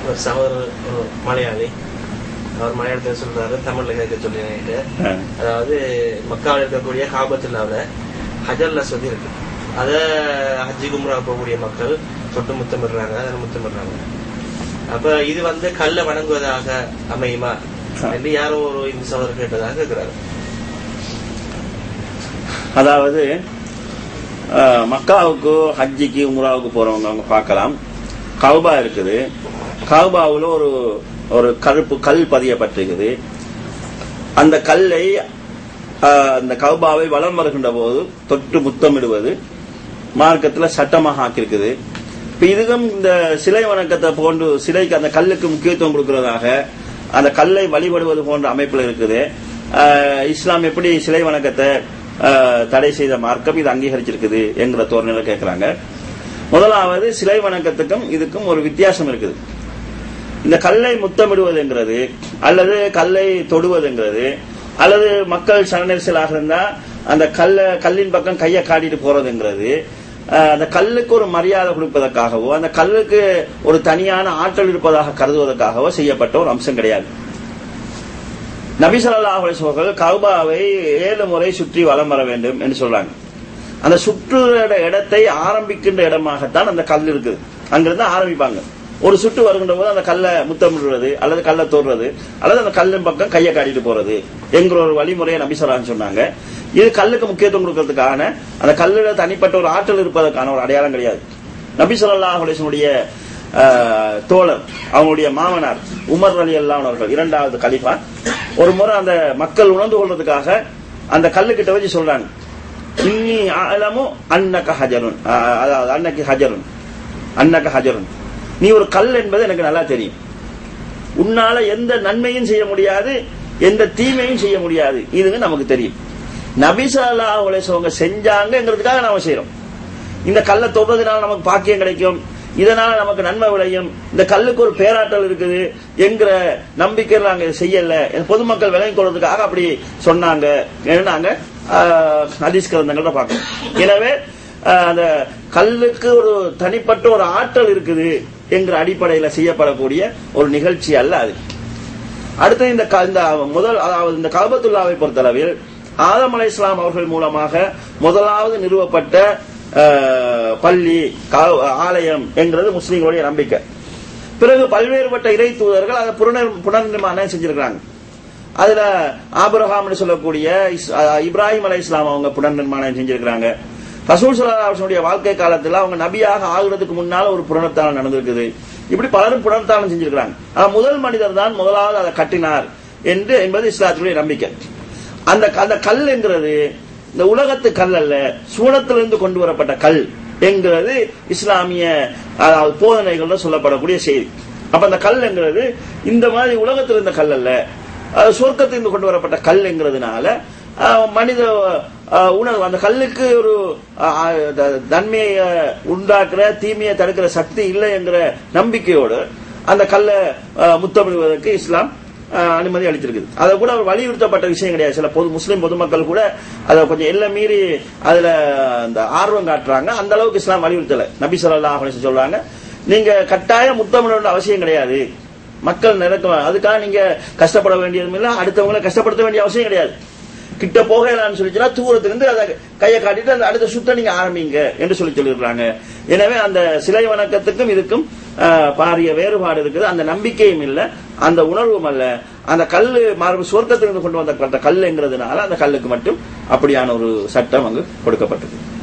ஒரு சகோதரர் ஒரு மலையாளி அவர் மலையாளத்தில் சொல்றாரு தமிழ்ல கேட்க சொல்லி என்கிட்ட. ஆ. அதாவது மக்காவில் இருக்கக்கூடிய காபத்துல்லாவில் ஹஜர் லஸ்வதி இருக்கு அத ஹஜ்ஜி கும்ரா போகக்கூடிய மக்கள் தொட்டு முத்தமிடுறாங்க அதை முத்தமிடுறாங்க அப்ப இது வந்து கல்ல வணங்குவதாக அமையுமா என்று யாரோ ஒரு இந்து சகோதரர் கேட்டதாக இருக்கிறாரு அதாவது அஹ், மக்காவுக்கு ஹஜ்ஜிக்கு உம்ராவுக்கு போறவங்க அவங்க பார்க்கலாம் கவுபா இருக்குது கவுபாவுல ஒரு ஒரு கருப்பு கல் பதியப்பட்டிருக்குது அந்த கல்லை அஹ், அந்த கவுபாவை வலம் வருகின்ற போது தொட்டு முத்தமிடுவது மார்க்கத்துல சட்டமாக ஆக்கியிருக்குது இப்ப இதுக்கும் இந்த சிலை வணக்கத்தை போன்று சிலைக்கு அந்த கல்லுக்கு முக்கியத்துவம் கொடுக்கிறதாக அந்த கல்லை வழிபடுவது போன்ற அமைப்புல இருக்குது அஹ், இஸ்லாம் எப்படி சிலை வணக்கத்தை அஹ், தடை செய்த மார்க்கம் இது அங்கீகரிச்சிருக்குது என்கிற தோரணையில கேட்கிறாங்க முதலாவது சிலை வணக்கத்துக்கும் இதுக்கும் ஒரு வித்தியாசம் இருக்குது இந்த கல்லை முத்தமிடுவதுங்கிறது அல்லது கல்லை தொடுவதுங்கிறது அல்லது மக்கள் சனநெரிசலாக இருந்தா அந்த கல்ல கல்லின் பக்கம் கையை காட்டிட்டு போறதுங்கிறது அஹ், அந்த கல்லுக்கு ஒரு மரியாதை கொடுப்பதற்காகவோ அந்த கல்லுக்கு ஒரு தனியான ஆற்றல் இருப்பதாக கருதுவதற்காகவோ செய்யப்பட்ட ஒரு அம்சம் கிடையாது நபி ஸல்லல்லாஹு அலைஹி வஸல்லம் கௌபாவை ஏழு முறை சுற்றி வலம் வர வேண்டும் என்று சொல்றாங்க அந்த சுற்றுற இடத்தை ஆரம்பிக்கின்ற இடமாகத்தான் அந்த கல் இருக்குது அங்கிருந்து ஆரம்பிப்பாங்க ஒரு சுற்று வருகின்ற போது அந்த கல்லை முத்தமிடுறது அல்லது கல்லை தோடுறது அல்லது அந்த கல்லின் பக்கம் கையை காட்டிட்டு போறது என்கிற ஒரு வழிமுறையை நபி ஸல்லல்லாஹு சொன்னாங்க இது கல்லுக்கு முக்கியத்துவம் கொடுக்கறதுக்கான அந்த கல்லுல தனிப்பட்ட ஒரு ஆற்றல் இருப்பதற்கான ஒரு அடையாளம் கிடையாது நபி ஸல்லல்லாஹு அலைஹி வஸல்லுடைய ஆஹ், தோழர் அவங்களுடைய மாமனார் உமர் அலி அல்லாஹ் அவர்கள் இரண்டாவது கலிஃபா ஒரு முறை அந்த மக்கள் உணர்ந்து கொள்றதுக்காக அந்த கல்லுக்கிட்ட வச்சு சொல்றாங்க இன்னி அலமு அன்னக ஹஜருன் ஆஹ், அதாவது அன்னக்கு ஹஜருன் அன்னக ஹஜருன் நீ ஒரு கல் என்பது எனக்கு நல்லா தெரியும் உன்னால எந்த நன்மையும் செய்ய முடியாது எந்த தீமையும் செய்ய முடியாது இதுங்க நமக்கு தெரியும் நபி ஸல்லல்லாஹு அலைஹி வஸல்லம் செஞ்சாங்கங்கிறதுக்காக நாம செய்றோம் இந்த கல்லை தொடுறதுனால நமக்கு பாக்கியம் கிடைக்கும் இதனால நமக்கு நன்மை விளையும் இந்த கல்லுக்கு ஒரு பேராற்றல் இருக்குது என்கிற நம்பிக்கையில் நாங்க இதை செய்யல பொதுமக்கள் விளங்கிக் கொள்றதுக்காக அப்படி சொன்னாங்க என்று நாங்க ஆஹ், ஹதீஸ் கிரந்தங்கள்ல பார்க்கணும் எனவே ஆஹ், அந்த கல்லுக்கு ஒரு தனிப்பட்ட ஒரு ஆற்றல் இருக்குது என்கிற அடிப்படையில செய்யப்படக்கூடிய ஒரு நிகழ்ச்சி அல்ல அது அடுத்து இந்த க- இந்த முதல் அதாவது இந்த கல்பத்துல்லாவை பொறுத்தளவில் ஆதம் அலை இஸ்லாம் அவர்கள் மூலமாக முதலாவது நிறுவப்பட்ட அஹ், பள்ளி கா- ஆலயம் என்கிறது முஸ்லீம்களுடைய நம்பிக்கை பிறகு பல்வேறுபட்ட இறை தூதர்கள் அதை புனர் புனர்நிர்மாணம் செஞ்சிருக்கிறாங்க அதுல ஆபிரஹாம்னு சொல்லக்கூடிய இஸ்- அஹ், இப்ராஹிம் அலை இஸ்லாம் அவங்க புனர்நிர்மாணம் செஞ்சிருக்கிறாங்க ரசூல் சல்லாஹனுடைய வாழ்க்கை காலத்துல அவங்க நபியாக ஆகுறதுக்கு முன்னால ஒரு புனர்த்தானம் நடந்திருக்குது இப்படி பலரும் புனர்த்தானம் செஞ்சிருக்கிறாங்க ஆனா முதல் மனிதர் தான் முதலாவது அதை கட்டினார் என்று என்பது இஸ்லாத்துடைய நம்பிக்கை அந்த அந்த கல் என்கிறது இந்த உலகத்து கல் அல்ல சூனத்திலிருந்து கொண்டு வரப்பட்ட கல் என்கிறது இஸ்லாமிய அதாவது போதனைகள்ல சொல்லப்படக்கூடிய செய்தி அப்ப அந்த கல் என்கிறது இந்த மாதிரி உலகத்தில் இருந்த கல் அல்ல அது சொர்க்கத்திலிருந்து கொண்டு வரப்பட்ட கல் என்கிறதுனால அஹ், மனித அஹ், உணர்வு அந்த கல்லுக்கு ஒரு அஹ், அஹ், த- நன்மையை அஹ், உண்டாக்குற தீமையை தடுக்கிற சக்தி இல்லை என்கிற நம்பிக்கையோடு அந்த கல்லை அஹ், முத்தமிடுவதற்கு இஸ்லாம் அஹ், அனுமதி அளித்திருக்குது அதை கூட ஒரு வலியுறுத்தப்பட்ட விஷயம் கிடையாது சில பொது முஸ்லிம் பொதுமக்கள் கூட அதை கொஞ்சம் எல்லாம் மீறி அதுல அந்த ஆர்வம் காட்டுறாங்க அந்த அளவுக்கு இஸ்லாம் வலியுறுத்தல நபி ஸல்லல்லாஹு அலைஹி வஸல்லம் சொல்றாங்க நீங்க கட்டாயம் முத்தமிட வேண்டிய அவசியம் கிடையாது மக்கள் நினைக்க அதுக்காக நீங்க கஷ்டப்பட வேண்டியதும் இல்லை அடுத்தவங்களை கஷ்டப்படுத்த வேண்டிய அவசியம் கிடையாது கிட்ட போகலான்னு சொல்லிச்சுன்னா தூரத்திலிருந்து அதை கையை காட்டிட்டு அந்த அடுத்த சுத்த நீங்க ஆரம்பிங்க என்று சொல்லி சொல்லிடுறாங்க எனவே அந்த சிலை வணக்கத்துக்கும் இதுக்கும் ஆஹ், பாரிய வேறுபாடு இருக்குது அந்த நம்பிக்கையும் இல்லை அந்த உணர்வும் அல்ல அந்த கல்லு மரபு சுவர்க்கத்திலிருந்து கொண்டு வந்த கல்லுங்கிறதுனால அந்த கல்லுக்கு மட்டும் அப்படியான ஒரு சட்டம் அங்கு கொடுக்கப்பட்டது